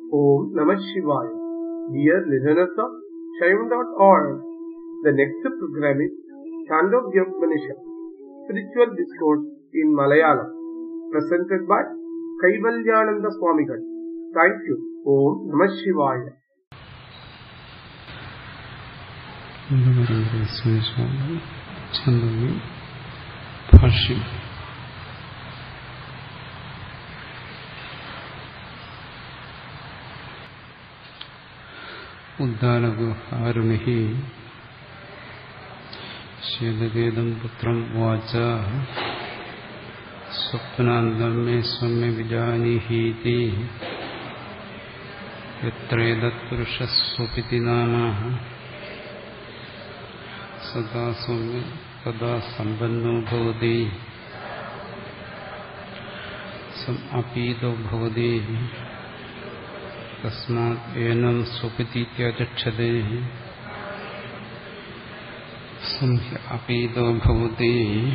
Om Namah Shivaya. Dear listeners of Shaivan.org, the next program is Chandogya Spiritual Discourse in Malayalam, presented by Kaivalyananda Swamigal. Thank you. Om Namah Shivaya. ചന്ദ്രൻ ഭാഷ്യം ഉദ്ദാലകു ആരുണി ശീതകേതം പുത്രം വാച സ്വപ്നാന്തം may സ്വമ്യ വിജാനീഹീതി യത്രേതത്പുരുഷസ്വപിതി നാമ സദാ സൗമ്യ തഥാ സമ്പന്നോ ഭവതി അപീതോ ഭവതി തസ്മാത് ഏനം സ്വപിതീത്യചക്ഷതേ സംഹ്യ അപീതോ ഭവതി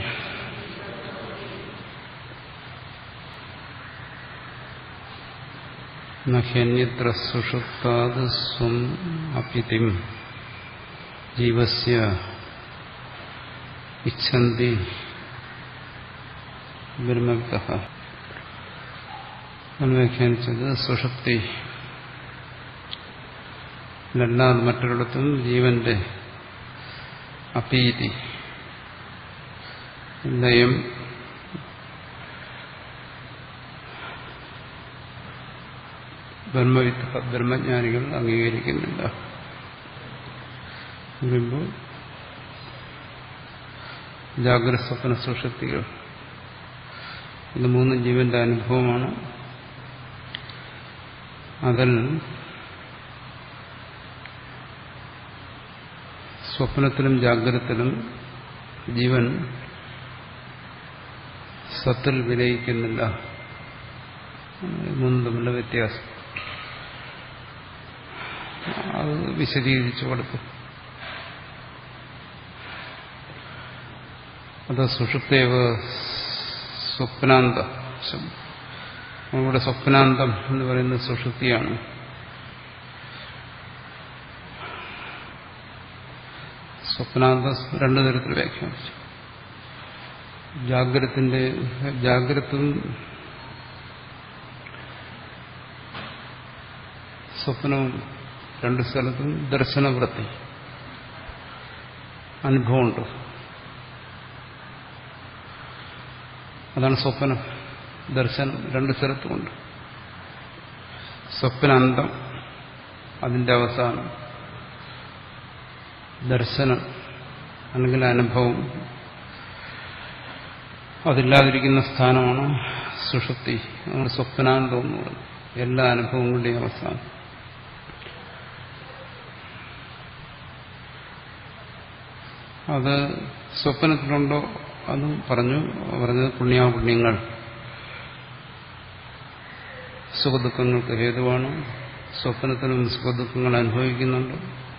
നഹ്യന്യത്ര സുഷുപ്താത് സ്വം അപിതിം ജീവസ്യ ഇച്ഛന്തി ബ്രഹ്മവിത്ത വ്യാഖ്യാനിച്ചത് സുഷുപ്തി അല്ലാതെ മറ്റൊരിടത്തും ജീവന്റെ അപീതി ലയം ബ്രഹ്മവിത്ത ബ്രഹ്മജ്ഞാനികൾ അംഗീകരിക്കുന്നില്ല വരുമ്പോൾ ജാഗ്രത സ്വപ്ന സുഷക്തികൾ ഇത് മൂന്നും ജീവന്റെ അനുഭവമാണ് അതിൽ സ്വപ്നത്തിലും ജാഗ്രതത്തിലും ജീവൻ സത്തിൽ വിലയിക്കുന്നില്ല മൂന്നും തമ്മിലുള്ള വ്യത്യാസം അത് വിശദീകരിച്ചു കൊടുത്തു അത് സുഷുപ്തേവ സ്വപ്നാന്ത നമ്മുടെ സ്വപ്നാന്തം എന്ന് പറയുന്നത് സുഷുപ്തിയാണ് സ്വപ്നാന്തം രണ്ടു തരത്തിൽ വ്യാഖ്യാനിച്ചു ജാഗ്രത്തിന്റെ ജാഗ്രതും സ്വപ്നവും രണ്ടു സ്ഥലത്തും ദർശനവൃത്തി അനുഭവമുണ്ട് അതാണ് സ്വപ്നം ദർശനം രണ്ട് സ്ഥലത്തുമുണ്ട് സ്വപ്നാന്തം അതിന്റെ അവസാനം ദർശനം അല്ലെങ്കിൽ അനുഭവം അതില്ലാതിരിക്കുന്ന സ്ഥാനമാണ് സുഷുപ്തി നമ്മൾ സ്വപ്നാന്തം എന്ന് പറയുന്നത് എല്ലാ അനുഭവങ്ങളുടെയും അവസാനം അത് സ്വപ്നത്തിലുണ്ടോ അത് പറഞ്ഞു പറഞ്ഞത് പുണ്യാപുണ്യങ്ങൾ സുഖദുഃഖങ്ങൾക്ക് ഹേതുവാണ് സ്വപ്നത്തിലും സുഖദുഃഖങ്ങൾ അനുഭവിക്കുന്നുണ്ട്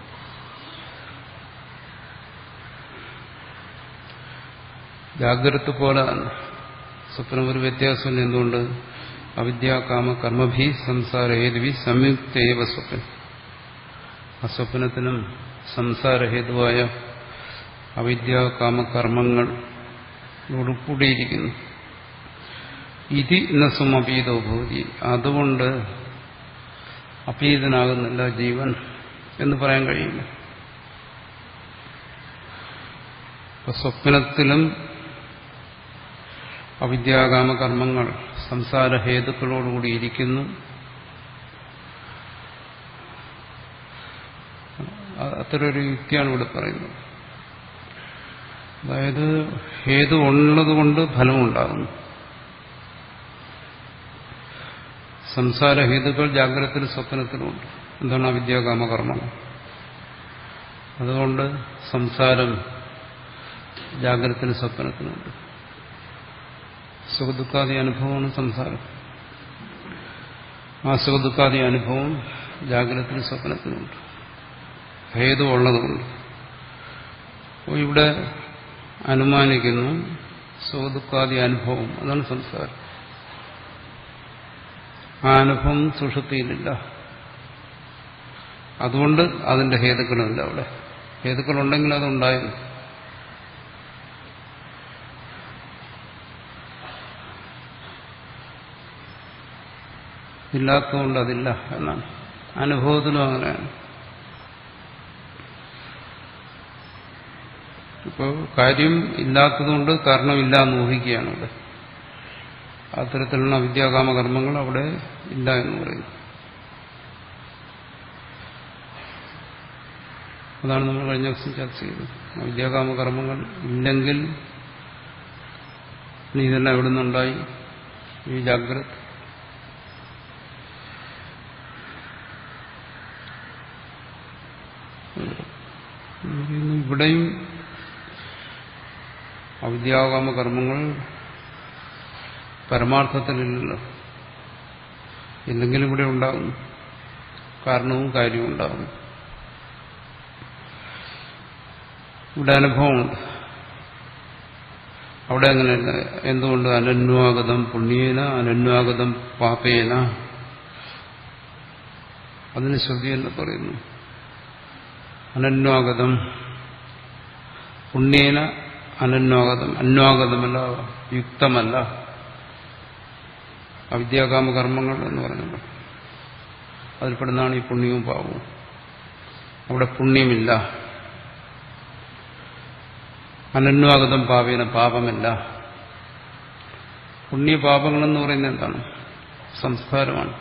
ജാഗ്രത പോലെ തന്നെ സ്വപ്നം ഒരു വ്യത്യാസമില്ല എന്തുകൊണ്ട് അവിദ്യ കാമ കർമ്മഭി സംസാര ഹേതുവി സംയുക്തേവ സ്വപ്നം ആ സ്വപ്നത്തിനും സംസാരഹേതുവായ അവിദ്യ കാമകർമ്മങ്ങൾ കൂടിയിരിക്കുന്നു ഇതി നസും അപീതോ ഭൂതി അതുകൊണ്ട് അപീതനാകുന്നില്ല ജീവൻ എന്ന് പറയാൻ കഴിയില്ല ഇപ്പൊ സ്വപ്നത്തിലും അവിദ്യാകാമ കർമ്മങ്ങൾ സംസാര ഹേതുക്കളോടുകൂടി ഇരിക്കുന്നു അത്തരൊരു യുക്തിയാണ് ഇവിടെ പറയുന്നത് അതായത് ഹേതു ഉള്ളതുകൊണ്ട് ഫലമുണ്ടാകുന്നു സംസാര ഹേതുക്കൾ ജാഗ്രതത്തിലും സ്വപ്നത്തിലുമുണ്ട് എന്താണ് അവിദ്യാകാമകർമ്മങ്ങൾ അതുകൊണ്ട് സംസാരം ജാഗ്രതത്തിലും സ്വപ്നത്തിലുമുണ്ട് സുഖദുഃഖാദി അനുഭവമാണ് സംസാരം ആ സുഖദുഃഖാദി അനുഭവം ജാഗ്രതത്തിലും സ്വപ്നത്തിലുമുണ്ട് ഹേതു ഉള്ളതുകൊണ്ട് അപ്പോൾ ഇവിടെ അനുമാനിക്കുന്നു സുഖദുഃഖാദി അനുഭവം അതാണ് സംസാരം ആ അനുഭവം സുഷുപ്തിയിലില്ല അതുകൊണ്ട് അതിന്റെ ഹേതുക്കളുമില്ല അവിടെ ഹേതുക്കളുണ്ടെങ്കിൽ അതുണ്ടായിരുന്നു ഇല്ലാത്തതുകൊണ്ട് അതില്ല എന്നാണ് അനുഭവത്തിലും അങ്ങനെയാണ് ഇപ്പോൾ കാര്യം ഇല്ലാത്തതുകൊണ്ട് കാരണമില്ല എന്ന് ഊഹിക്കുകയാണ് ഇവിടെ അത്തരത്തിലുള്ള വിദ്യാകാമ കർമ്മങ്ങൾ അവിടെ ഇല്ല എന്ന് പറയുന്നു അതാണ് നമ്മൾ കഴിഞ്ഞ ദിവസം ചർച്ച ചെയ്തത് വിദ്യാകാമ കർമ്മങ്ങൾ ഇല്ലെങ്കിൽ ഇനി ഇതെല്ലാം എവിടെ നിന്നുണ്ടായി ഈ ജാഗ്രത ഇവിടെയും അവിദ്യാകാമ കർമ്മങ്ങൾ പരമാർത്ഥത്തിലില്ലല്ലോ ഇല്ലെങ്കിൽ ഇവിടെ ഉണ്ടാകും കാരണവും കാര്യവും ഉണ്ടാകും ഇവിടെ അനുഭവമുണ്ട് അവിടെ അങ്ങനെയല്ല എന്തുകൊണ്ട് അനന്വാഗതം പുണ്യേന അനന്വാഗതം പാപേന അതിന് ശ്രുതി എന്ന് പറയുന്നു അനന്വാഗതം പുണ്യേന അനന്വാഗതം അന്വാഗതമല്ല യുക്തമല്ല അവിദ്യാകാമ കർമ്മങ്ങൾ എന്ന് പറയുന്നത് അതിൽപ്പെടുന്നതാണ് ഈ പുണ്യവും പാപവും അവിടെ പുണ്യമില്ല അനന്വാഗതം പാപേന പാപമല്ല പുണ്യപാപങ്ങളെന്ന് പറയുന്നത് എന്താണ് സംസ്കാരമാണ്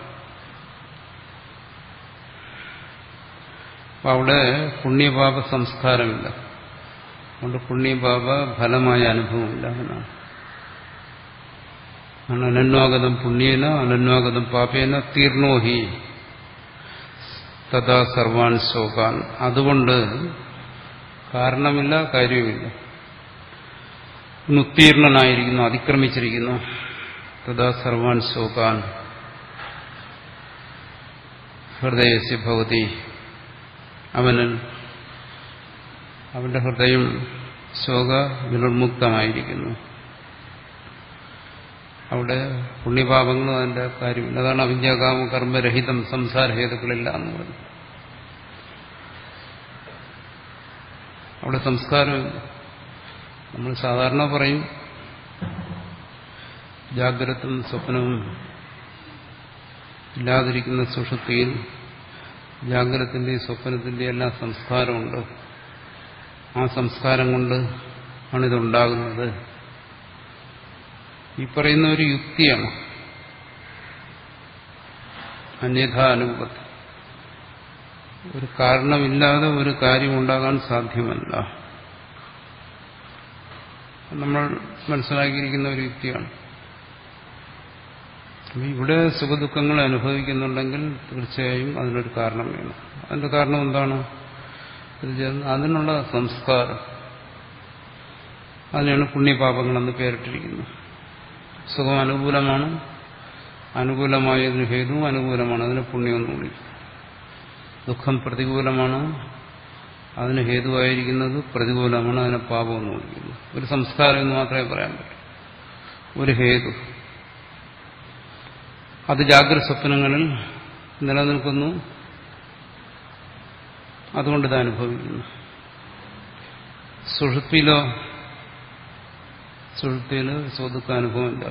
അപ്പൊ അവിടെ പുണ്യപാപ സംസ്കാരമില്ല അതുകൊണ്ട് പുണ്യപാപ ഫലമായ അനുഭവമില്ല എന്നാണ് അനന്വാഗതം പുണ്യേന അനന്വാഗതം പാപേന തീർണോഹി തഥാ സർവാൻ ശോകാൻ അതുകൊണ്ട് കാരണമില്ല കാര്യവുമില്ല ഉത്തീർണനായിരിക്കുന്നു അതിക്രമിച്ചിരിക്കുന്നു തഥാ സർവാൻ ശോകാൻ ഹൃദയസ്യ ഭവതി അവനിൽ അവന്റെ ഹൃദയം ശോക വിനുർമുക്തമായിരിക്കുന്നു അവിടെ പുണ്യപാപങ്ങളും അതിന്റെ കാര്യമില്ല അതാണ് അവിദ്യാകാമ കർമ്മരഹിതം സംസാരഹേതുക്കളില്ല എന്ന് പറഞ്ഞു അവിടെ സംസ്കാരമില്ല നമ്മൾ സാധാരണ പറയും ജാഗ്രതും സ്വപ്നവും ഇല്ലാതിരിക്കുന്ന സുഷുപ്തിയിൽ ജാഗ്രത്തിന്റെയും സ്വപ്നത്തിന്റെയും എല്ലാം സംസ്കാരമുണ്ട് ആ സംസ്കാരം കൊണ്ട് ആണിതുണ്ടാകുന്നത് ഈ പറയുന്ന ഒരു യുക്തിയാണ് അന്യഥാനുപത്ത് ഒരു കാരണമില്ലാതെ ഒരു കാര്യം ഉണ്ടാകാൻ സാധ്യമല്ല നമ്മൾ മനസ്സിലാക്കിയിരിക്കുന്ന ഒരു യുക്തിയാണ് ഇവിടെ സുഖദുഃഖങ്ങൾ അനുഭവിക്കുന്നുണ്ടെങ്കിൽ തീർച്ചയായും അതിനൊരു കാരണം വേണം അതിന്റെ കാരണം എന്താണ് അതിനുള്ള സംസ്കാരം അതിനാണ് പുണ്യപാപങ്ങളെന്ന് പേരിട്ടിരിക്കുന്നത് സുഖം അനുകൂലമാണ് അനുകൂലമായതിന് ഹേതുവും അനുകൂലമാണ് അതിന് പുണ്യമെന്ന് വിളിക്കും ദുഃഖം പ്രതികൂലമാണ് അതിന് ഹേതുവായിരിക്കുന്നത് പ്രതികൂലമാണ് അതിനെ പാപമെന്ന് വിളിക്കുന്നു ഒരു സംസ്കാരം എന്ന് മാത്രമേ പറയാൻ പറ്റൂ ഒരു ഹേതു അത് ജാഗ്രത സ്വപ്നങ്ങളിൽ നിലനിൽക്കുന്നു അതുകൊണ്ട് ഇത് അനുഭവിക്കുന്നു സുഷുപ്തിയിലോ സുഷുപ്തിയിൽ സ്വതുക്ക അനുഭവമില്ല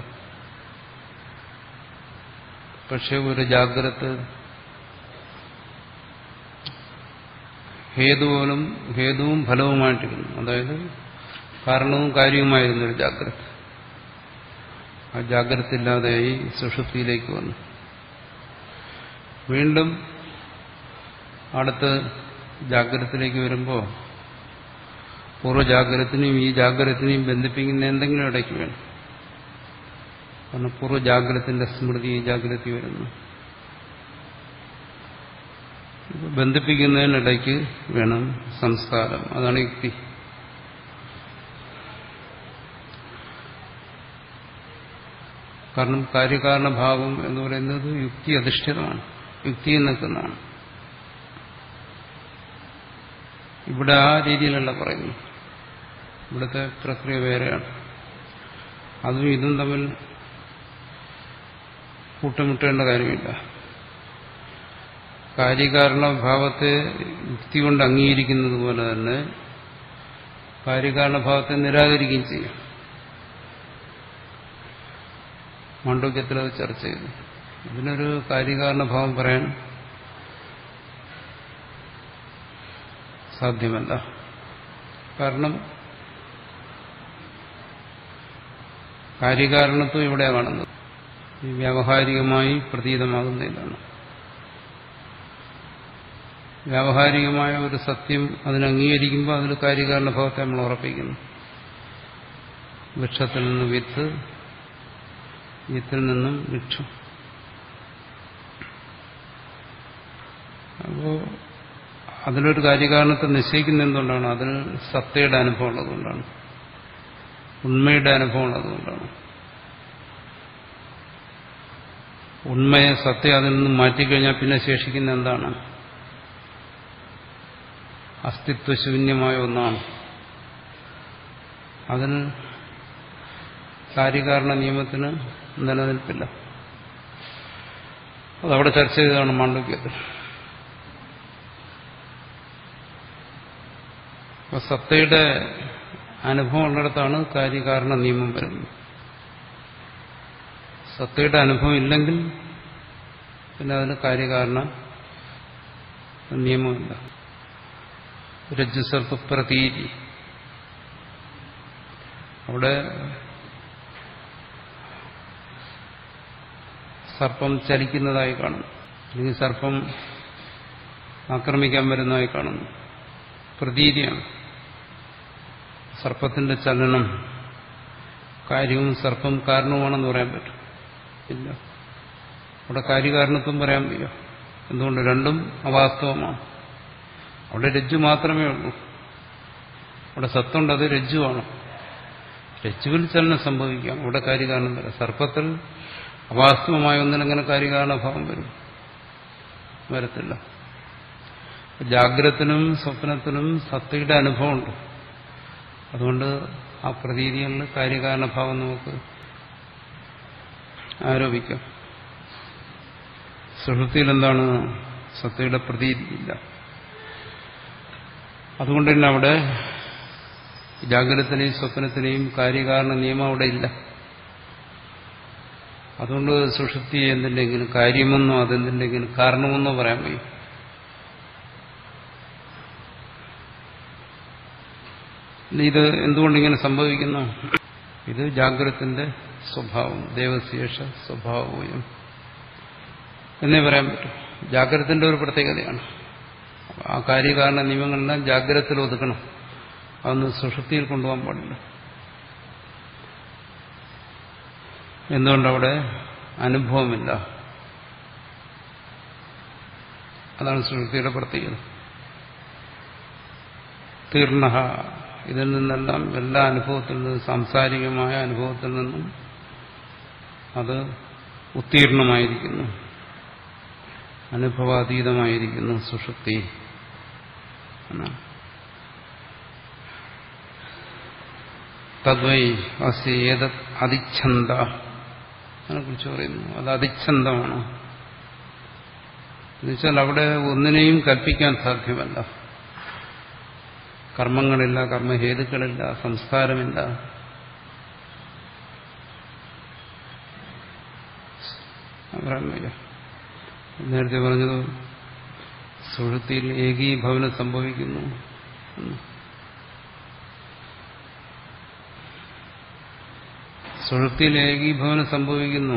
പക്ഷെ ഒരു ജാഗ്രത ഹേതുപോലും ഹേതുവും ഫലവുമായിട്ടിരുന്നു അതായത് കാരണവും കാര്യവുമായിരുന്നു ഒരു ജാഗ്രത ആ ജാഗ്രത ഇല്ലാതെയായി സുഷുപ്തിയിലേക്ക് വന്നു വീണ്ടും അടുത്ത് ജാഗ്രതത്തിലേക്ക് വരുമ്പോൾ പൂർവ്വജാഗ്രതത്തിനെയും ഈ ജാഗ്രതത്തിനെയും ബന്ധിപ്പിക്കുന്ന എന്തെങ്കിലും ഇടയ്ക്ക് വേണം കാരണം പൂർവ്വജാഗ്രതത്തിന്റെ സ്മൃതി ഈ ജാഗ്രത വരുന്നു ബന്ധിപ്പിക്കുന്നതിനിടയ്ക്ക് വേണം സംസ്കാരം അതാണ് യുക്തി കാരണം കാര്യകാരണഭാവം എന്ന് പറയുന്നത് യുക്തി അധിഷ്ഠിതമാണ് യുക്തിയിൽ നിൽക്കുന്നതാണ് ഇവിടെ ആ രീതിയിലല്ല പറയുന്നു ഇവിടുത്തെ പ്രക്രിയ വേറെയാണ് അതും ഇതും തമ്മിൽ കൂട്ടുമുട്ടേണ്ട കാര്യമില്ല കാര്യകാരണഭാവത്തെ യുക്തി കൊണ്ട് അംഗീകരിക്കുന്നത് പോലെ തന്നെ കാര്യകാരണഭാവത്തെ നിരാകരിക്കുകയും ചെയ്യും മാണ്ഡവ്യത്തിൽ അത് ചർച്ച ചെയ്തു അതിനൊരു കാര്യകാരണഭാവം പറയാൻ സാധ്യമല്ല കാരണം കാര്യകാരണത്വം ഇവിടെ കാണുന്നത് ഈ വ്യാവഹാരികമായി പ്രതീതമാകുന്നതിലാണ് വ്യാവഹാരികമായ ഒരു സത്യം അതിനെ അംഗീകരിക്കുമ്പോൾ അതിൽ കാര്യകാരണഭാവത്തെ നമ്മൾ ഉറപ്പിക്കുന്നു വൃക്ഷത്തിൽ നിന്ന് വിത്ത് വിത്തിൽ നിന്നും വൃക്ഷം അപ്പോ അതിലൊരു കാര്യകാരണത്തെ നിശ്ചയിക്കുന്ന എന്തുകൊണ്ടാണ് അതിൽ സത്തയുടെ അനുഭവം ഉള്ളതുകൊണ്ടാണ് ഉണ്മയുടെ അനുഭവം ഉള്ളതുകൊണ്ടാണ് ഉണ്മയെ സത്യം അതിൽ നിന്ന് മാറ്റിക്കഴിഞ്ഞാൽ പിന്നെ ശേഷിക്കുന്ന എന്താണ് അസ്തിത്വശൂന്യമായ ഒന്നാണ് അതിന് കാര്യകാരണ നിയമത്തിന് നിലനിൽപ്പില്ല അതവിടെ ചർച്ച ചെയ്തതാണ് മാണ്ഡവ്യത്തിൽ അപ്പൊ സത്തയുടെ അനുഭവം ഉള്ളിടത്താണ് കാര്യകാരണ നിയമം വരുന്നത് സത്തയുടെ അനുഭവം ഇല്ലെങ്കിൽ പിന്നെ അതിന് കാര്യകാരണ നിയമമില്ല രജ്ജുസർപ്പ പ്രതീതി അവിടെ സർപ്പം ചലിക്കുന്നതായി കാണുന്നു അല്ലെങ്കിൽ സർപ്പം ആക്രമിക്കാൻ വരുന്നതായി കാണുന്നു പ്രതീതിയാണ് സർപ്പത്തിന്റെ ചലനം കാര്യവും സർപ്പം കാരണവുമാണെന്ന് പറയാൻ പറ്റും ഇല്ല അവിടെ കാര്യകാരണത്വം പറയാൻ വയ്യ എന്തുകൊണ്ട് രണ്ടും അവാസ്തവമാണ് അവിടെ രജ്ജു മാത്രമേ ഉള്ളൂ അവിടെ സത്തുണ്ട് അത് രജ്ജുവാണ് രജ്ജുവിൽ ചലനം സംഭവിക്കാം അവിടെ കാര്യകാരണം വരാം സർപ്പത്തിൽ അവാസ്തവമായ ഒന്നിനെങ്ങനെ കാര്യകാരണഭാവം വരും വരത്തില്ല ജാഗ്രതത്തിനും സ്വപ്നത്തിനും സത്തയുടെ അനുഭവമുണ്ട് അതുകൊണ്ട് ആ പ്രതീതികളിൽ കാര്യകാരണഭാവം നമുക്ക് ആരോപിക്കാം സുഹൃത്തിയിൽ എന്താണ് സത്തയുടെ പ്രതീതിയില്ല അതുകൊണ്ട് തന്നെ അവിടെ ജാഗ്രതത്തിനെയും സ്വപ്നത്തിനെയും കാര്യകാരണ നിയമം അവിടെ ഇല്ല അതുകൊണ്ട് സുഷുപ്തി എന്തിൻ്റെങ്കിലും കാര്യമെന്നോ അതെന്തിൻ്റെങ്കിലും കാരണമെന്നോ പറയാൻ വയ്യ ഇത് എന്തുകൊണ്ടിങ്ങനെ സംഭവിക്കുന്നു ഇത് ജാഗ്രതത്തിന്റെ സ്വഭാവം ദേവശേഷ സ്വഭാവവും എന്നേ പറയാൻ പറ്റും ജാഗ്രതത്തിന്റെ ഒരു പ്രത്യേകതയാണ് ആ കാര്യകാരണ നിയമങ്ങളെല്ലാം ജാഗ്രതത്തിൽ ഒതുക്കണം അതൊന്ന് സുഷുപ്തിയിൽ കൊണ്ടുപോകാൻ പാടില്ല എന്തുകൊണ്ടവിടെ അനുഭവമില്ല അതാണ് സുഷുപ്തിയുടെ പ്രത്യേകത തീർണ ഇതിൽ നിന്നെല്ലാം എല്ലാ അനുഭവത്തിൽ നിന്നും സാംസാരികമായ അനുഭവത്തിൽ നിന്നും അത് ഉത്തീർണമായിരിക്കുന്നു അനുഭവാതീതമായിരിക്കുന്നു സുഷുപ്തി എന്നാണ് തദ്വൈ അസി ഏത് അതിച്ഛന്ത അതിനെക്കുറിച്ച് പറയുന്നു അത് അതിച്ഛന്തമാണ് എന്നുവെച്ചാൽ അവിടെ ഒന്നിനെയും കൽപ്പിക്കാൻ സാധ്യമല്ല കർമ്മങ്ങളില്ല കർമ്മഹേതുക്കളില്ല സംസ്കാരമില്ല നേരത്തെ പറഞ്ഞത് സുഹൃത്തിയിൽ ഏകീഭവനം സംഭവിക്കുന്നു സുഹൃത്തിയിൽ ഏകീഭവനം സംഭവിക്കുന്നു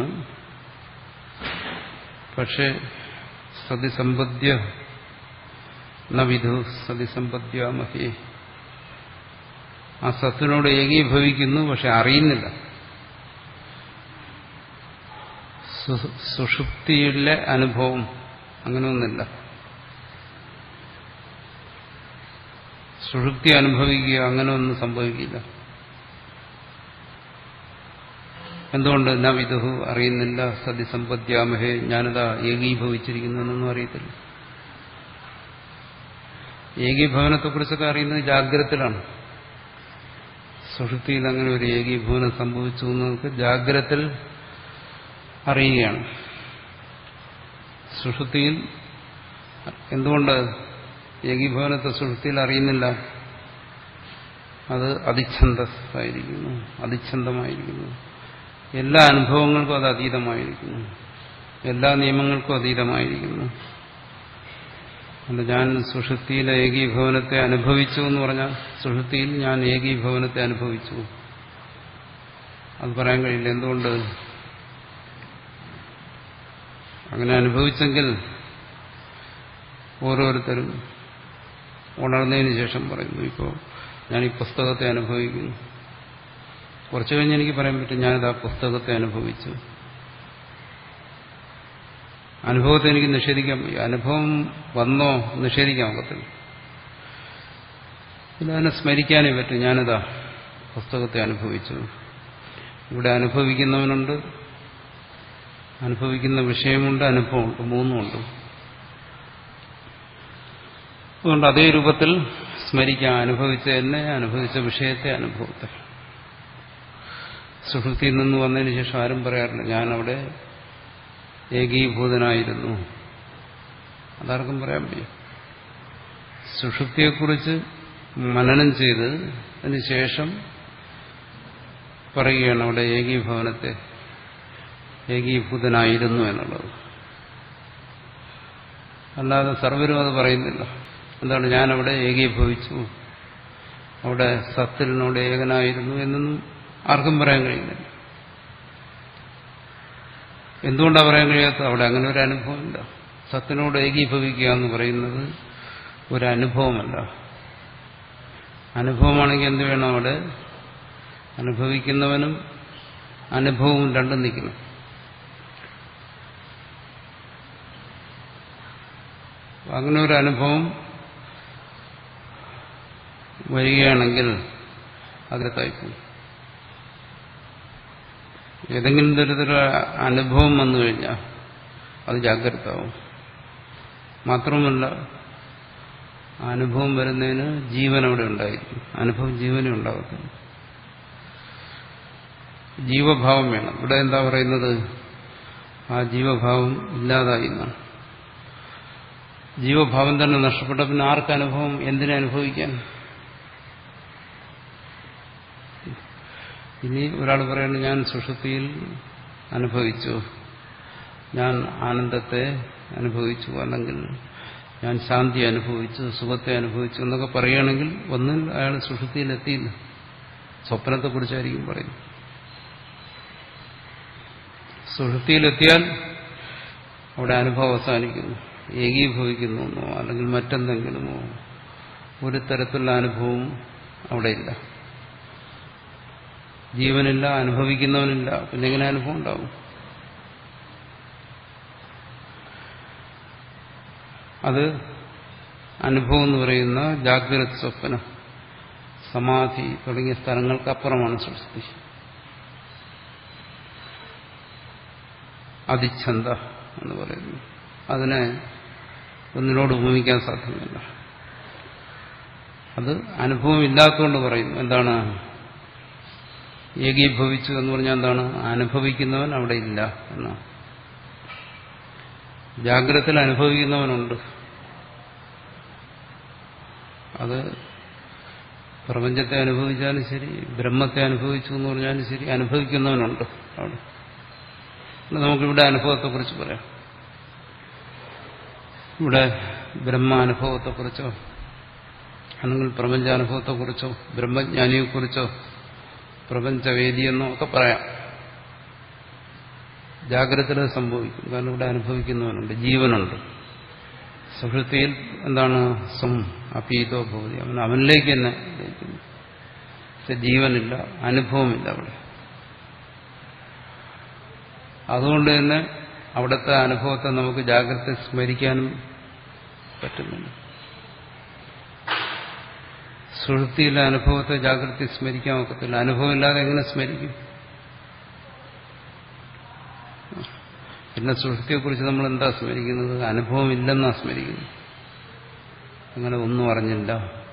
പക്ഷെ സതിസമ്പദ്യ നവിധു സതിസമ്പദ്യാമഹേ ആ സത്തിനോട് ഏകീഭവിക്കുന്നു പക്ഷെ അറിയുന്നില്ല സുഷുപ്തിയിലെ അനുഭവം അങ്ങനെയൊന്നില്ല സുഷുപ്തി അനുഭവിക്കുക അങ്ങനെ ഒന്നും സംഭവിക്കില്ല എന്തുകൊണ്ട് ന വിദുഹു അറിയുന്നില്ല സതിസമ്പദ്യാമഹേ ഞാനിതാ ഏകീഭവിച്ചിരിക്കുന്നു എന്നൊന്നും അറിയത്തില്ല ഏകീഭവനത്തെക്കുറിച്ചൊക്കെ അറിയുന്നത് ജാഗ്രതത്തിലാണ് സുഷുപ്തിയിൽ അങ്ങനെ ഒരു ഏകീഭവനം സംഭവിച്ചു എന്ന് നമുക്ക് ജാഗ്രതത്തിൽ അറിയുകയാണ് സുഷുപ്തിയിൽ എന്തുകൊണ്ട് ഏകീഭവനത്തെ സുഷുപ്തിയിൽ അറിയുന്നില്ല അത് അതിച്ഛന്ദമായിരിക്കുന്നു അതിച്ഛന്തമായിരിക്കുന്നു എല്ലാ അനുഭവങ്ങൾക്കും അത് അതീതമായിരിക്കുന്നു എല്ലാ നിയമങ്ങൾക്കും അതീതമായിരിക്കുന്നു അതുകൊണ്ട് ഞാൻ സുഷുപ്തിയിലെ ഏകീഭവനത്തെ അനുഭവിച്ചു എന്ന് പറഞ്ഞാൽ സുഷുപ്തിയിൽ ഞാൻ ഏകീഭവനത്തെ അനുഭവിച്ചു അത് പറയാൻ കഴിയില്ല എന്തുകൊണ്ട് അങ്ങനെ അനുഭവിച്ചെങ്കിൽ ഓരോരുത്തരും ഉണർന്നതിന് ശേഷം പറയുന്നു ഇപ്പോൾ ഞാൻ ഈ പുസ്തകത്തെ അനുഭവിക്കുന്നു കുറച്ചു കഴിഞ്ഞ് എനിക്ക് പറയാൻ പറ്റും ഞാനിത് ആ പുസ്തകത്തെ അനുഭവിച്ചു അനുഭവത്തെ എനിക്ക് നിഷേധിക്കാൻ വയ്യ അനുഭവം വന്നോ നിഷേധിക്കാൻ ഒക്കത്തില്ല പിന്നെ അതിനെ സ്മരിക്കാനേ പറ്റും ഞാനിതാ പുസ്തകത്തെ അനുഭവിച്ചു ഇവിടെ അനുഭവിക്കുന്നവനുണ്ട് അനുഭവിക്കുന്ന വിഷയമുണ്ട് അനുഭവമുണ്ട് മൂന്നുമുണ്ട് അതുകൊണ്ട് അതേ രൂപത്തിൽ സ്മരിക്കാം അനുഭവിച്ച എന്നെ അനുഭവിച്ച വിഷയത്തെ അനുഭവത്തെ സുഹൃത്തിയിൽ നിന്ന് വന്നതിന് ശേഷം ആരും പറയാറില്ല ഞാനവിടെ ഏകീഭൂതനായിരുന്നു അതാർക്കും പറയാൻ വയ്യ സുഷുപ്തിയെക്കുറിച്ച് മനനം ചെയ്ത് അതിന് ശേഷം പറയുകയാണ് അവിടെ ഏകീഭവനത്തെ ഏകീഭൂതനായിരുന്നു എന്നുള്ളത് അല്ലാതെ സർവരും അത് പറയുന്നില്ല എന്താണ് ഞാനവിടെ ഏകീഭവിച്ചു അവിടെ സത്തിനോട് ഏകനായിരുന്നു എന്നൊന്നും ആർക്കും പറയാൻ കഴിയുന്നില്ല എന്തുകൊണ്ടാണ് പറയാൻ കഴിയാത്തത് അവിടെ അങ്ങനെ ഒരു അനുഭവമില്ല സത്തിനോട് ഏകീഭവിക്കുക എന്ന് പറയുന്നത് ഒരു അനുഭവമല്ല അനുഭവമാണെങ്കിൽ എന്ത് വേണം അവിടെ അനുഭവിക്കുന്നവനും അനുഭവവും രണ്ടും നിൽക്കണം അങ്ങനെ ഒരു അനുഭവം വരികയാണെങ്കിൽ അതിലത്തായിപ്പോകും ഏതെങ്കിലും തരത്തിലുള്ള അനുഭവം വന്നു കഴിഞ്ഞാൽ അത് ജാഗ്രതാവും മാത്രമല്ല അനുഭവം വരുന്നതിന് ജീവൻ അവിടെ ഉണ്ടായിരിക്കും അനുഭവം ജീവനെ ഉണ്ടാകത്തില്ല ജീവഭാവം വേണം ഇവിടെ എന്താ പറയുന്നത് ആ ജീവഭാവം ഇല്ലാതായി എന്നാണ് ജീവഭാവം തന്നെ നഷ്ടപ്പെട്ട പിന്നെ ആർക്ക് അനുഭവം എന്തിനെ അനുഭവിക്കാൻ ഇനി ഒരാൾ പറയുന്നത് ഞാൻ സുഷുതിയിൽ അനുഭവിച്ചു ഞാൻ ആനന്ദത്തെ അനുഭവിച്ചു അല്ലെങ്കിൽ ഞാൻ ശാന്തി അനുഭവിച്ചു സുഖത്തെ അനുഭവിച്ചു എന്നൊക്കെ പറയുകയാണെങ്കിൽ ഒന്നിൽ അയാൾ സുഷുതിയിൽ എത്തിയില്ല സ്വപ്നത്തെക്കുറിച്ചായിരിക്കും പറയുന്നത് സുഷുതിയിലെത്തിയാൽ അവിടെ അനുഭവം അവസാനിക്കുന്നു ഏകീഭവിക്കുന്നു എന്നോ അല്ലെങ്കിൽ മറ്റെന്തെങ്കിലുമോ ഒരു തരത്തിലുള്ള അനുഭവം അവിടെ ഇല്ല ജീവനില്ല അനുഭവിക്കുന്നവനില്ല പിന്നെ എങ്ങനെ അനുഭവം ഉണ്ടാവും അത് അനുഭവം എന്ന് പറയുന്ന ജാഗ്രത സ്വപ്ന സമാധി തുടങ്ങിയ സ്ഥലങ്ങൾക്കപ്പുറമാണ് സൃഷ്ടി അതിച്ഛന്ത എന്ന് പറയുന്നു അതിനെ ഒന്നിനോട് ഉപമിക്കാൻ സാധ്യമല്ല അത് അനുഭവം ഇല്ലാത്തതുകൊണ്ട് പറയുന്നു എന്താണ് ഏകീഭവിച്ചു എന്ന് പറഞ്ഞാൽ എന്താണ് അനുഭവിക്കുന്നവൻ അവിടെ ഇല്ല എന്നാണ് ജാഗ്രതത്തിൽ അനുഭവിക്കുന്നവനുണ്ട് അത് പ്രപഞ്ചത്തെ അനുഭവിച്ചാലും ശരി ബ്രഹ്മത്തെ അനുഭവിച്ചു എന്ന് പറഞ്ഞാലും ശരി അനുഭവിക്കുന്നവനുണ്ട് അവിടെ നമുക്കിവിടെ അനുഭവത്തെക്കുറിച്ച് പറയാം ഇവിടെ ബ്രഹ്മാനുഭവത്തെക്കുറിച്ചോ അല്ലെങ്കിൽ പ്രപഞ്ചാനുഭവത്തെക്കുറിച്ചോ ബ്രഹ്മജ്ഞാനിയെക്കുറിച്ചോ പ്രപഞ്ചവേദിയെന്നോ ഒക്കെ പറയാം ജാഗ്രത സംഭവിക്കും കാരണം ഇവിടെ അനുഭവിക്കുന്നവനുണ്ട് ജീവനുണ്ട് സുഹൃത്തിയിൽ എന്താണ് സം അപീതോ ഭൂതി അവൻ അവനിലേക്ക് തന്നെ ലയിക്കുന്നു പക്ഷെ ജീവനില്ല അനുഭവമില്ല അവിടെ അതുകൊണ്ട് തന്നെ അവിടുത്തെ അനുഭവത്തെ നമുക്ക് ജാഗ്രത സ്മരിക്കാനും പറ്റുന്നില്ല സുഹൃത്തിയിലെ അനുഭവത്തെ ജാഗ്രത സ്മരിക്കാൻ ഒക്കത്തില്ല അനുഭവമില്ലാതെ എങ്ങനെ സ്മരിക്കും പിന്നെ സുഹൃത്തിയെക്കുറിച്ച് നമ്മൾ എന്താ സ്മരിക്കുന്നത് അനുഭവം ഇല്ലെന്നാ സ്മരിക്കുന്നത് അങ്ങനെ ഒന്നും അറിഞ്ഞില്ല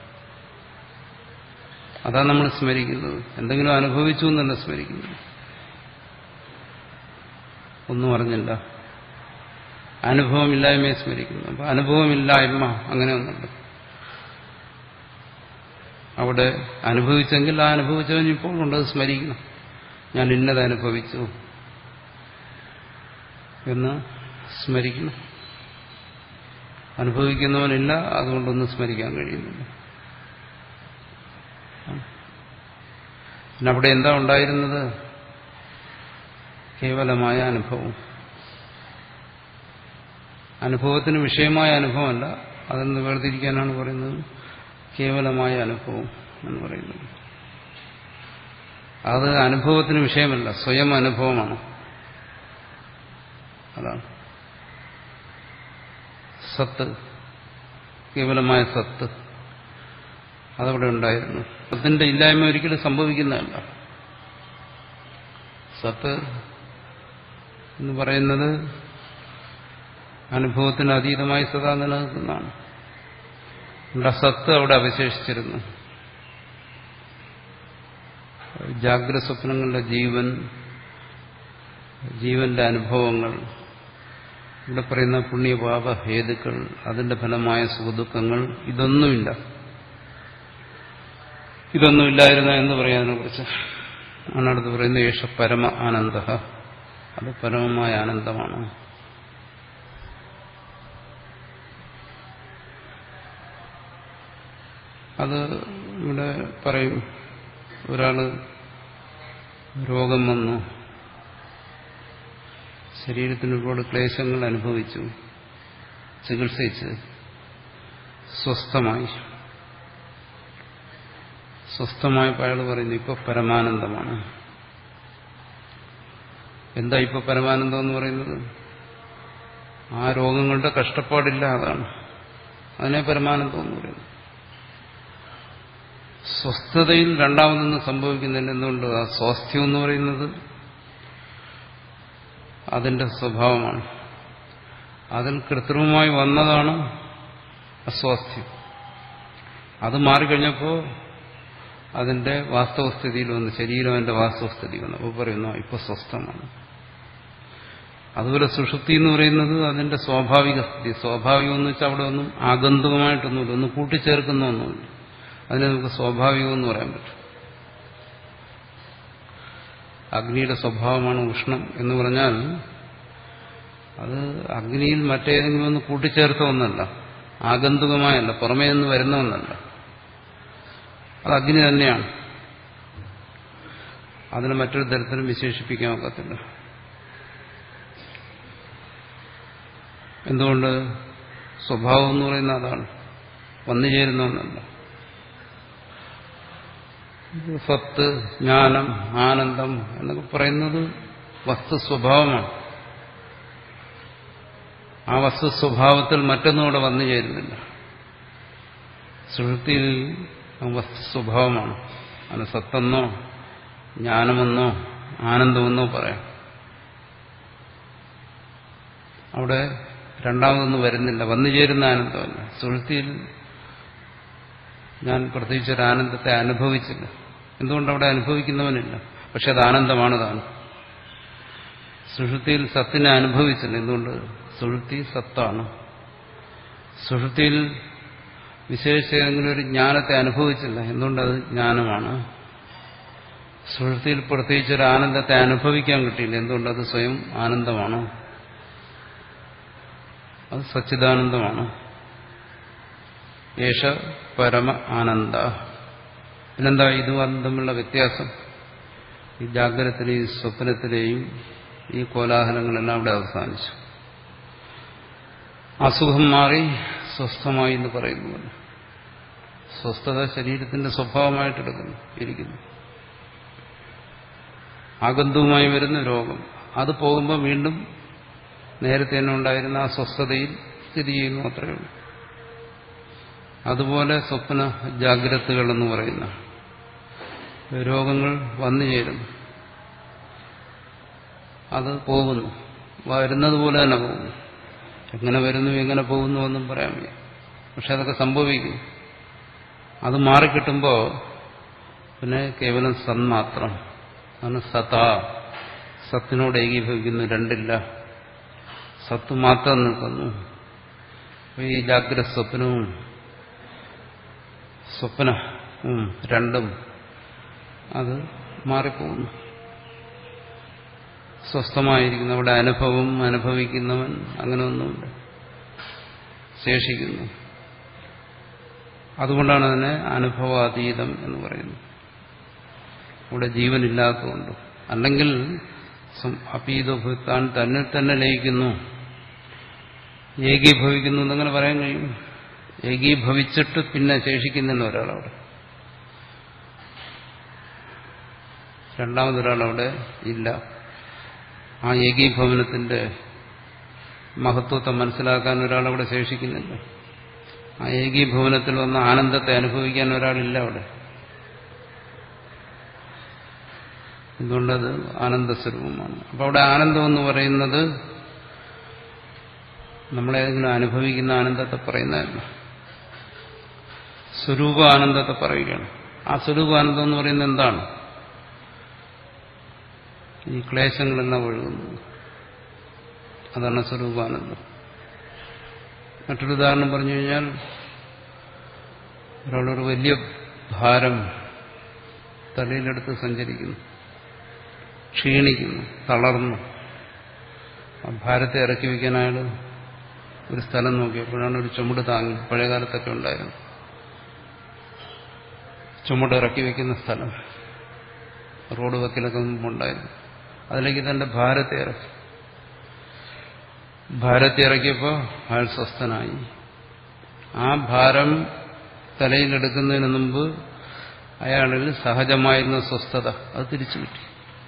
അതാ നമ്മൾ സ്മരിക്കുന്നത് എന്തെങ്കിലും അനുഭവിച്ചു എന്നല്ല സ്മരിക്കുന്നത് ഒന്നും അറിഞ്ഞില്ല അനുഭവമില്ലായ്മയെ സ്മരിക്കുന്നു അപ്പൊ അനുഭവമില്ലായ്മ അങ്ങനെ ഒന്നുണ്ട് അവിടെ അനുഭവിച്ചെങ്കിൽ ആ അനുഭവിച്ചവൻ ഇപ്പോൾ ഉണ്ടത് സ്മരിക്കണം ഞാൻ ഇന്നത് അനുഭവിച്ചു എന്ന് സ്മരിക്കണം അനുഭവിക്കുന്നവനില്ല അതുകൊണ്ടൊന്നും സ്മരിക്കാൻ കഴിയുന്നില്ല പിന്നെ അവിടെ എന്താ ഉണ്ടായിരുന്നത് കേവലമായ അനുഭവം അനുഭവത്തിന് വിഷയമായ അനുഭവമല്ല അതെന്ന് വേർതിരിക്കാനാണ് പറയുന്നത് കേവലമായ അനുഭവം എന്ന് പറയുന്നത് അത് അനുഭവത്തിന് വിഷയമല്ല സ്വയം അനുഭവമാണ് അതാണ് സത്ത് കേവലമായ സത്ത് അതവിടെ ഉണ്ടായിരുന്നു സത്തിന്റെ ഇല്ലായ്മ ഒരിക്കലും സംഭവിക്കുന്നതല്ല സത്ത് എന്ന് പറയുന്നത് അനുഭവത്തിന് അതീതമായി സദാ നിലനിൽക്കുന്നതാണ് നമ്മുടെ സത്ത് അവിടെ അവശേഷിച്ചിരുന്നു ജാഗ്രത സ്വപ്നങ്ങളുടെ ജീവൻ ജീവന്റെ അനുഭവങ്ങൾ ഇവിടെ പറയുന്ന പുണ്യപാപ ഹേതുക്കൾ അതിന്റെ ഫലമായ സുഖദുഃഖങ്ങൾ ഇതൊന്നുമില്ല ഇതൊന്നുമില്ലായിരുന്ന എന്ന് പറയാതിനെ കുറിച്ച് ആണ് അടുത്ത് പറയുന്നത് യേശ പരമ ആനന്ദ അത് പരമമായ ആനന്ദമാണ് അത് ഇവിടെ പറയും ഒരാള് രോഗം വന്നു ശരീരത്തിന് ഒരുപാട് ക്ലേശങ്ങൾ അനുഭവിച്ചു ചികിത്സിച്ച് സ്വസ്ഥമായി സ്വസ്ഥമായപ്പോൾ അയാൾ പറയുന്നു ഇപ്പൊ പരമാനന്ദമാണ് എന്താ ഇപ്പൊ പരമാനന്ദം എന്ന് പറയുന്നത് ആ രോഗങ്ങളുടെ കഷ്ടപ്പാടില്ല അതാണ് അതിനെ പരമാനന്ദം എന്ന് പറയുന്നത് സ്വസ്ഥതയിൽ രണ്ടാമതൊന്നും സംഭവിക്കുന്നില്ല എന്തുകൊണ്ട് ആ സ്വാസ്ഥ്യം എന്ന് പറയുന്നത് അതിന്റെ സ്വഭാവമാണ് അതിൽ കൃത്രിമമായി വന്നതാണ് അസ്വാസ്ഥ്യം അത് മാറിക്കഴിഞ്ഞപ്പോൾ അതിന്റെ വാസ്തവസ്ഥിതിയിൽ വന്ന് ശരീരം അതിന്റെ വാസ്തവസ്ഥിതി വന്നു അപ്പോൾ പറയുന്നു ഇപ്പൊ സ്വസ്ഥമാണ് അതുപോലെ സുഷുപ്തി എന്ന് പറയുന്നത് അതിന്റെ സ്വാഭാവിക സ്ഥിതി സ്വാഭാവികം എന്ന് വെച്ചാൽ അവിടെ ഒന്നും ആഗന്തുകമായിട്ടൊന്നുമില്ല ഒന്നും കൂട്ടിച്ചേർക്കുന്ന ഒന്നുമില്ല അതിനെ നമുക്ക് സ്വാഭാവികം എന്ന് പറയാൻ പറ്റും അഗ്നിയുടെ സ്വഭാവമാണ് ഉഷ്ണം എന്ന് പറഞ്ഞാൽ അത് അഗ്നിയിൽ മറ്റേതെങ്കിലും ഒന്ന് കൂട്ടിച്ചേർത്ത ഒന്നല്ല ആഗന്തുകമായല്ല പുറമേ നിന്ന് വരുന്ന ഒന്നല്ല അത് അഗ്നി തന്നെയാണ് അതിനെ മറ്റൊരു തരത്തിലും വിശേഷിപ്പിക്കാൻ ഒക്കത്തില്ല എന്തുകൊണ്ട് സ്വഭാവം എന്ന് പറയുന്ന അതാണ് വന്നു ചേരുന്ന ഒന്നല്ല സത്ത് ജ്ഞാനം ആനന്ദം എന്നൊക്കെ പറയുന്നത് വസ്തു സ്വഭാവമാണ് ആ വസ്തു സ്വഭാവത്തിൽ മറ്റൊന്നും ഇവിടെ വന്നു ചേരുന്നില്ല സുഹൃത്തിയിൽ വസ്തു സ്വഭാവമാണ് അത് സത്തെന്നോ ജ്ഞാനമെന്നോ ആനന്ദമെന്നോ പറയാം അവിടെ രണ്ടാമതൊന്നും വരുന്നില്ല വന്നു ചേരുന്ന ആനന്ദമല്ല സുഹൃത്തിയിൽ ഞാൻ പ്രത്യേകിച്ചൊരു ആനന്ദത്തെ അനുഭവിച്ചില്ല എന്തുകൊണ്ട് അവിടെ അനുഭവിക്കുന്നവനില്ല പക്ഷെ അത് ആനന്ദമാണ് താനും സുഷുതിയിൽ സത്തിനെ അനുഭവിച്ചില്ല എന്തുകൊണ്ട് സുഷുതി സത്താണ് സുഷുതിയിൽ വിശേഷിച്ച ഏതെങ്കിലും ഒരു ജ്ഞാനത്തെ അനുഭവിച്ചില്ല എന്തുകൊണ്ടത് ജ്ഞാനമാണ് സുഷുതിയിൽ പ്രത്യേകിച്ച് ഒരു ആനന്ദത്തെ അനുഭവിക്കാൻ കിട്ടിയില്ല എന്തുകൊണ്ടത് സ്വയം ആനന്ദമാണ് അത് സച്ചിദാനന്ദമാണ് യേശ പരമ ആനന്ദ പിന്നെന്താ ഇതും തമ്മിലുള്ള വ്യത്യാസം ഈ ജാഗ്രതത്തിലെയും സ്വപ്നത്തിലെയും ഈ കോലാഹലങ്ങളെല്ലാം അവിടെ അവസാനിച്ചു അസുഖം മാറി സ്വസ്ഥമായി എന്ന് പറയുന്നു സ്വസ്ഥത ശരീരത്തിന്റെ സ്വഭാവമായിട്ടെടുക്കുന്നു ഇരിക്കുന്നു ആഗന്ധവുമായി വരുന്ന രോഗം അത് പോകുമ്പോൾ വീണ്ടും നേരത്തെ തന്നെ ഉണ്ടായിരുന്ന ആ സ്വസ്ഥതയിൽ സ്ഥിതി ചെയ്യുന്നു അത്രയേ ഉള്ളൂ അതുപോലെ സ്വപ്ന ജാഗ്രതകൾ എന്ന് പറയുന്ന രോഗങ്ങൾ വന്നു ചേരുന്നു അത് പോകുന്നു വരുന്നത് പോലെ തന്നെ പോകുന്നു എങ്ങനെ വരുന്നു എങ്ങനെ പോകുന്നു എന്നും പറയാൻ വയ്യ പക്ഷെ അതൊക്കെ സംഭവിക്കും അത് മാറിക്കിട്ടുമ്പോൾ പിന്നെ കേവലം സന്മാത്രം അതാണ് സതാ സത്തിനോട് ഏകീഭവിക്കുന്നു രണ്ടില്ല സത്ത് മാത്രം നിൽക്കുന്നു അപ്പൊ ഈ ജാഗ്രത സ്വപ്നവും സ്വപ്നവും രണ്ടും അത് മാറിപ്പോകുന്നു സ്വസ്ഥമായിരിക്കുന്നു അവിടെ അനുഭവം അനുഭവിക്കുന്നവൻ അങ്ങനെ ഒന്നുമില്ല ശേഷിക്കുന്നു അതുകൊണ്ടാണ് അതിനെ അനുഭവാതീതം എന്ന് പറയുന്നത് ഇവിടെ ജീവനില്ലാത്തതുകൊണ്ട് അല്ലെങ്കിൽ അപീതോഭുത്താൻ തന്നിൽ തന്നെ ലയിക്കുന്നു ഏകീഭവിക്കുന്നു എന്നങ്ങനെ പറയാൻ കഴിയും ഏകീഭവിച്ചിട്ട് പിന്നെ ശേഷിക്കുന്നില്ല ഒരാളവിടെ രണ്ടാമതൊരാളവിടെ ഇല്ല ആ ഏകീഭവനത്തിന്റെ മഹത്വത്തെ മനസ്സിലാക്കാൻ ഒരാളവിടെ ശേഷിക്കുന്നില്ല ആ ഏകീഭവനത്തിൽ വന്ന ആനന്ദത്തെ അനുഭവിക്കാൻ ഒരാളില്ല അവിടെ എന്തുകൊണ്ടത് ആനന്ദസ്വരൂപമാണ് അപ്പോൾ അവിടെ ആനന്ദം എന്ന് പറയുന്നത് നമ്മളേതെങ്കിലും അനുഭവിക്കുന്ന ആനന്ദത്തെ പറയുന്നതല്ല സ്വരൂപ ആനന്ദത്തെ പറയുകയാണ് ആ സ്വരൂപാനന്ദം എന്ന് പറയുന്നത് എന്താണ് ഈ ക്ലേശങ്ങളെല്ലാം ഒഴുകുന്നത് അതാണ് സ്വരൂപാനന്ദം മറ്റൊരു ഉദാഹരണം പറഞ്ഞു കഴിഞ്ഞാൽ ഒരാളൊരു വലിയ ഭാരം തലയിലെടുത്ത് സഞ്ചരിക്കുന്നു ക്ഷീണിക്കുന്നു തളർന്നു ആ ഭാരത്തെ ഇറക്കി വയ്ക്കാൻ അയാൾ ഒരു സ്ഥലം നോക്കിയപ്പോഴാണ് ഒരു ചുമട് താങ്ങി പഴയകാലത്തൊക്കെ ഉണ്ടായിരുന്നു ചുമട് ഇറക്കി വയ്ക്കുന്ന സ്ഥലം റോഡ് വക്കിലൊക്കെ മുമ്പുണ്ടായിരുന്നു അതിലേക്ക് തന്റെ ഭാരത്തെ ഇറക്കി ഭാരത്തെ ഇറക്കിയപ്പോൾ അയാൾ സ്വസ്ഥനായി ആ ഭാരം തലയിലെടുക്കുന്നതിന് മുമ്പ് അയാളിൽ സഹജമായിരുന്ന സ്വസ്ഥത അത് തിരിച്ചു കിട്ടി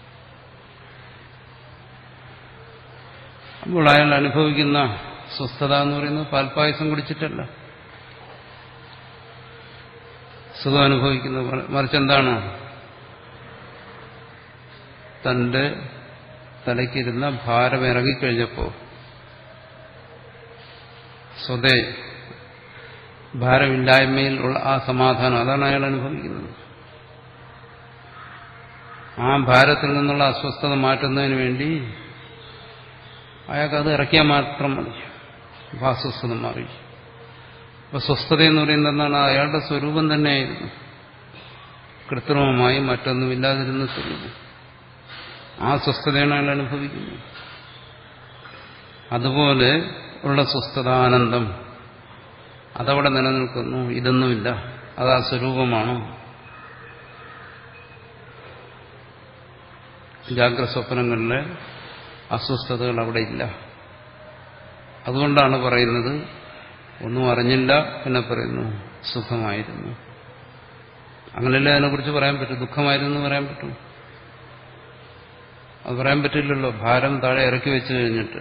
അപ്പോൾ അയാൾ അനുഭവിക്കുന്ന സ്വസ്ഥത എന്ന് പറയുന്നത് പാൽപ്പായസം കുടിച്ചിട്ടല്ല സുഖം അനുഭവിക്കുന്ന മറിച്ച് എന്താണ് തന്റെ തലയ്ക്കിരുന്ന ഭാരം ഇറങ്ങിക്കഴിഞ്ഞപ്പോൾ സ്വതേ ഭാരമില്ലായ്മയിൽ ഉള്ള ആ സമാധാനം അതാണ് അയാൾ അനുഭവിക്കുന്നത് ആ ഭാരത്തിൽ നിന്നുള്ള അസ്വസ്ഥത മാറ്റുന്നതിന് വേണ്ടി അയാൾക്ക് അത് ഇറക്കിയാൽ മാത്രം മതി അപ്പോൾ അസ്വസ്ഥത മാറി അപ്പൊ സ്വസ്ഥത എന്ന് പറയുന്നത് എന്താണ് അയാളുടെ സ്വരൂപം തന്നെയായിരുന്നു കൃത്രിമമായി മറ്റൊന്നുമില്ലാതിരുന്ന സ്വരൂപം ആ സ്വസ്ഥതയാണ് അയാൾ അനുഭവിക്കുന്നത് അതുപോലെ ഉള്ള സ്വസ്ഥത ആനന്ദം അതവിടെ നിലനിൽക്കുന്നു ഇതൊന്നുമില്ല അത് ആ സ്വരൂപമാണ് ജാഗ്രത സ്വപ്നങ്ങളിലെ അസ്വസ്ഥതകൾ അവിടെ ഇല്ല അതുകൊണ്ടാണ് പറയുന്നത് ഒന്നും അറിഞ്ഞില്ല എന്നെ പറയുന്നു സുഖമായിരുന്നു അങ്ങനെയല്ലേ അതിനെക്കുറിച്ച് പറയാൻ പറ്റും ദുഃഖമായിരുന്നു എന്ന് പറയാൻ പറ്റും അത് പറയാൻ പറ്റില്ലല്ലോ ഭാരം താഴെ ഇറക്കി വെച്ചു കഴിഞ്ഞിട്ട്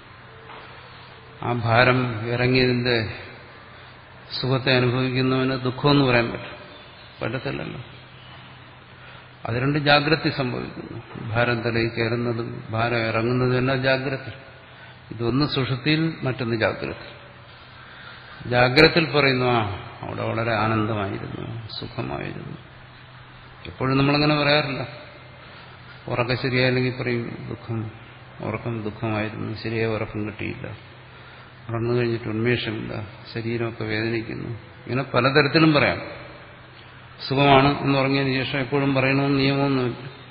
ആ ഭാരം ഇറങ്ങിയതിന്റെ സുഖത്തെ അനുഭവിക്കുന്നവന് ദുഃഖമെന്ന് പറയാൻ പറ്റും പറ്റത്തില്ലല്ലോ അത് രണ്ട് ജാഗ്രത സംഭവിക്കുന്നു ഭാരം തലയിൽ കയറുന്നതും ഭാരം ഇറങ്ങുന്നതും എല്ലാം ജാഗ്രത ഇതൊന്ന് സുഷുതിയിൽ മറ്റൊന്ന് ജാഗ്രത ജാഗ്രതയിൽ പറയുന്നു ആ അവിടെ വളരെ ആനന്ദമായിരുന്നു സുഖമായിരുന്നു എപ്പോഴും നമ്മളങ്ങനെ പറയാറില്ല ഉറക്കം ശരിയായില്ലെങ്കിൽ പറയും ദുഃഖം ഉറക്കം ദുഃഖമായിരുന്നു ശരിയായ ഉറക്കം കിട്ടിയില്ല ഉറങ്ങു കഴിഞ്ഞിട്ട് ഉന്മേഷമില്ല ശരീരമൊക്കെ വേദനിക്കുന്നു ഇങ്ങനെ പലതരത്തിലും പറയാം സുഖമാണ് എന്ന് പറഞ്ഞതിന് ശേഷം എപ്പോഴും പറയണമെന്ന് നിയമമൊന്നുമില്ല